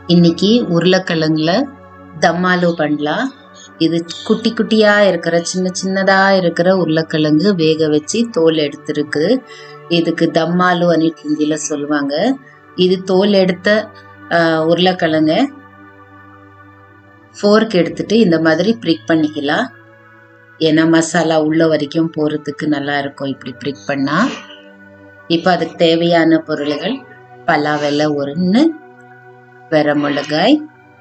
இன்னைக்கு உருளைக்கிழங்குல தம்மாலு பண்ணலாம் இது குட்டி குட்டியா இருக்கிற சின்ன சின்னதா இருக்கிற உருளைக்கிழங்கு வேக வச்சு தோல் எடுத்திருக்கு இதுக்கு தம்மாலு அன்னிட்டு ஹிந்தியில சொல்லுவாங்க இது தோல் எடுத்த ஆஹ், உருளைக்கிழங்க ஃபோர்க் எடுத்துட்டு இந்த மாதிரி ப்ரிக் பண்ணிக்கலாம் ஏன்னா மசாலா உள்ள வரைக்கும் போறதுக்கு நல்லா இருக்கும் இப்படி ப்ரிக் பண்ணா இப்போ அதுக்கு தேவையான பொருள்கள் பலாவெலை ஒன்று வெரமிளகாய்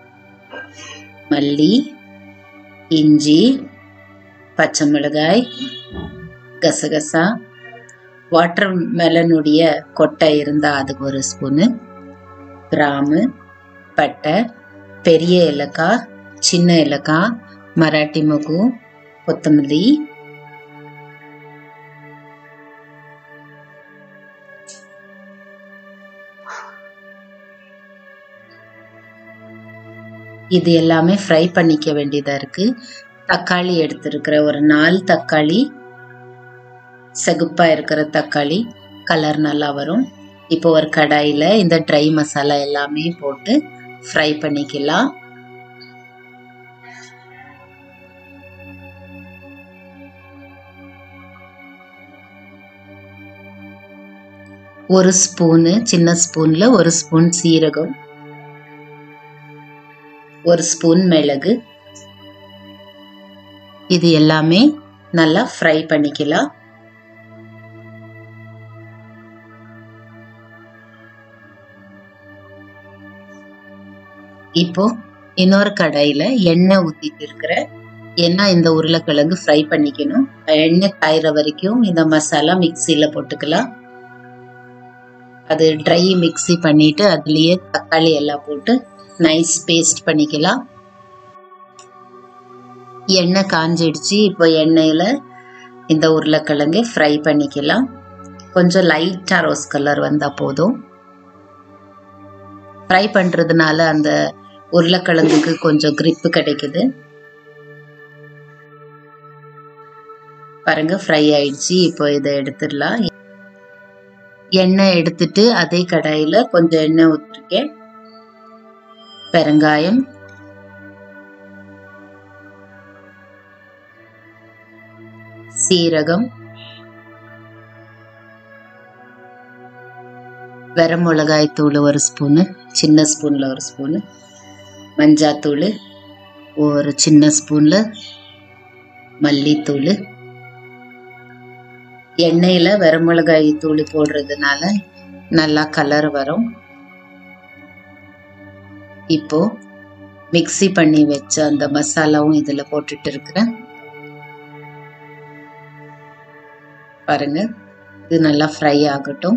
மல்லி இஞ்சி பச்சை மிளகாய் கசகசா வாட்டர் மெலனுடைய கொட்டை இருந்தால் அதுக்கு ஒரு ஸ்பூனு கிராமு பட்டை பெரிய ஏலக்காய் சின்ன ஏலக்காய் மராட்டி மகு கொத்தமல்லி இது எல்லாமே ஃப்ரை பண்ணிக்க வேண்டியதா இருக்கு தக்காளி எடுத்திருக்கிற ஒரு நாலு தக்காளி செகுப்பா இருக்கிற தக்காளி கலர் நல்லா வரும் இப்போ ஒரு கடாயில இந்த ட்ரை மசாலா எல்லாமே போட்டு ஃப்ரை பண்ணிக்கலாம் ஒரு ஸ்பூனு சின்ன ஸ்பூன்ல ஒரு ஸ்பூன் சீரகம் ஒரு ஸ்பூன் மிளகு இது எல்லாமே நல்லா ஃப்ரை பண்ணிக்கலாம் இப்போ இன்னொரு கடாயில எண்ணெய் ஊத்திட்டு இருக்கிற எண்ணெய் இந்த உருளைக்கிழங்கு ஃப்ரை பண்ணிக்கணும் எண்ணெய் காயிற வரைக்கும் இந்த மசாலா மிக்சியில போட்டுக்கலாம் அது ட்ரை மிக்ஸி பண்ணிட்டு அதுலயே தக்காளி எல்லாம் போட்டு நைஸ் பேஸ்ட் பண்ணிக்கலாம் எண்ணெய் காஞ்சிடுச்சு இப்போ எண்ணெயில் இந்த உருளைக்கிழங்கு ஃப்ரை பண்ணிக்கலாம் கொஞ்சம் லைட்டாக ரோஸ் கலர் வந்தால் போதும் ஃப்ரை பண்ணுறதுனால அந்த உருளைக்கிழங்குக்கு கொஞ்சம் grip கிடைக்குது பாருங்க ஃப்ரை ஆயிடுச்சு இப்போ இதை எடுத்துடலாம் எண்ணெய் எடுத்துட்டு அதே கடாயில் கொஞ்சம் எண்ணெய் ஊற்றிருக்கேன் பெருங்காயம் சீரகம் வெரமிளகாய் தூள் ஒரு ஸ்பூனு சின்ன ஸ்பூனில் ஒரு ஸ்பூனு மஞ்சாத்தூள் ஒரு சின்ன ஸ்பூனில் மல்லித்தூள் எண்ணெயில் வெரமிளகாய் தூள் போடுறதுனால நல்லா கலர் வரும் இப்போ மிக்ஸி பண்ணி வச்ச அந்த மசாலாவும் இதில் போட்டுட்டு இருக்கிறேன் பாருங்க இது நல்லா ஃப்ரை ஆகட்டும்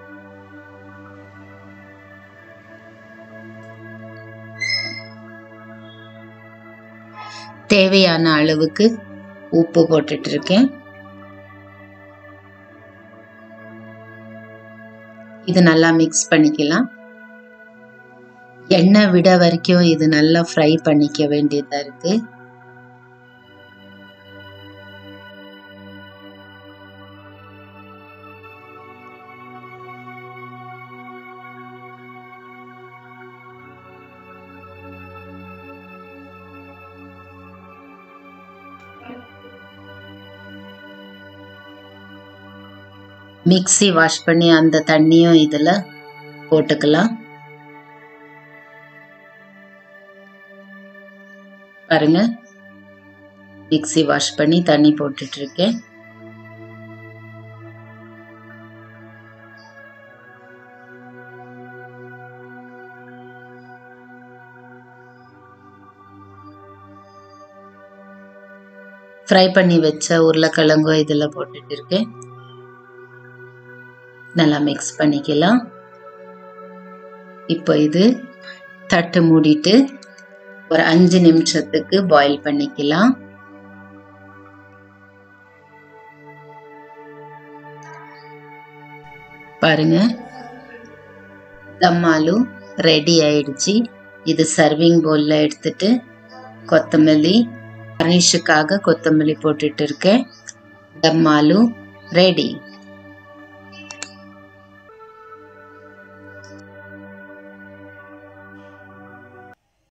தேவையான அளவுக்கு உப்பு போட்டுட்டு இருக்கேன் இது நல்லா மிக்ஸ் பண்ணிக்கலாம் எண்ணெய் விட வரைக்கும் இது நல்லா ஃப்ரை பண்ணிக்க வேண்டியதா இருக்கு மிக்ஸி வாஷ் பண்ணி அந்த தண்ணியும் இதில் போட்டுக்கலாம் பாருங்க மிக்ஸி வாஷ் பண்ணி தண்ணி போட்டுட்டு இருக்கேன் ஃப்ரை பண்ணி வச்ச உருளைக்கிழங்கும் இதில் போட்டுட்டு இருக்கேன் நல்லா மிக்ஸ் பண்ணிக்கலாம் இப்போ இது தட்டு மூடிட்டு ஒரு அஞ்சு நிமிஷத்துக்கு பாயில் பண்ணிக்கலாம் பாருங்க தம்மாலு ரெடி ஆயிடுச்சு இது சர்விங் பவுல்ல எடுத்துட்டு கொத்தமல்லி கர்னிஷுக்காக கொத்தமல்லி போட்டுட்டு இருக்கேன் தம்மாலு ரெடி